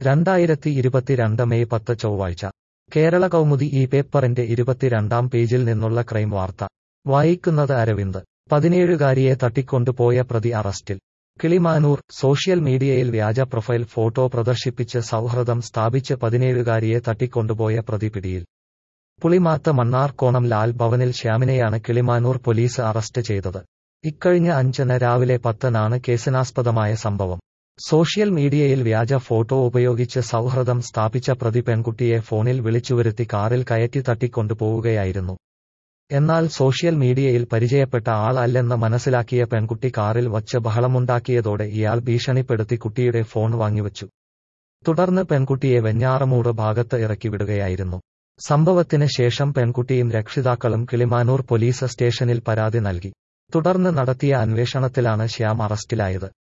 രണ്ടായിരത്തി ഇരുപത്തിരണ്ട് മെയ് പത്ത് ചൊവ്വാഴ്ച കേരള കൗമുദി ഈ പേപ്പറിന്റെ ഇരുപത്തിരണ്ടാം പേജിൽ നിന്നുള്ള ക്രൈം വാർത്ത വായിക്കുന്നത് അരവിന്ദ് പതിനേഴുകാരിയെ തട്ടിക്കൊണ്ടുപോയ പ്രതി അറസ്റ്റിൽ കിളിമാനൂർ സോഷ്യൽ മീഡിയയിൽ വ്യാജ പ്രൊഫൈൽ ഫോട്ടോ പ്രദർശിപ്പിച്ച് സൗഹൃദം സ്ഥാപിച്ച് പതിനേഴുകാരിയെ തട്ടിക്കൊണ്ടുപോയ പ്രതി പിടിയിൽ പുളിമാത്ത് മണ്ണാർക്കോണം ലാൽ ഭവനിൽ ശ്യാമിനെയാണ് കിളിമാനൂർ പോലീസ് അറസ്റ്റ് ചെയ്തത് ഇക്കഴിഞ്ഞ അഞ്ചിന് രാവിലെ പത്തിനാണ് കേസിനാസ്പദമായ സംഭവം സോഷ്യൽ മീഡിയയിൽ വ്യാജ ഫോട്ടോ ഉപയോഗിച്ച് സൗഹൃദം സ്ഥാപിച്ച പ്രതി പെൺകുട്ടിയെ ഫോണിൽ വിളിച്ചുവരുത്തി കാറിൽ കയറ്റി തട്ടിക്കൊണ്ടുപോവുകയായിരുന്നു എന്നാൽ സോഷ്യൽ മീഡിയയിൽ പരിചയപ്പെട്ട ആൾ അല്ലെന്ന് മനസ്സിലാക്കിയ പെൺകുട്ടി കാറിൽ വച്ച് ബഹളമുണ്ടാക്കിയതോടെ ഇയാൾ ഭീഷണിപ്പെടുത്തി കുട്ടിയുടെ ഫോൺ വാങ്ങിവച്ചു തുടർന്ന് പെൺകുട്ടിയെ വെഞ്ഞാറമൂട് ഭാഗത്ത് ഇറക്കി വിടുകയായിരുന്നു സംഭവത്തിന് ശേഷം പെൺകുട്ടിയും രക്ഷിതാക്കളും കിളിമാനൂർ പോലീസ് സ്റ്റേഷനിൽ പരാതി നൽകി തുടർന്ന് നടത്തിയ അന്വേഷണത്തിലാണ് ശ്യാം അറസ്റ്റിലായത്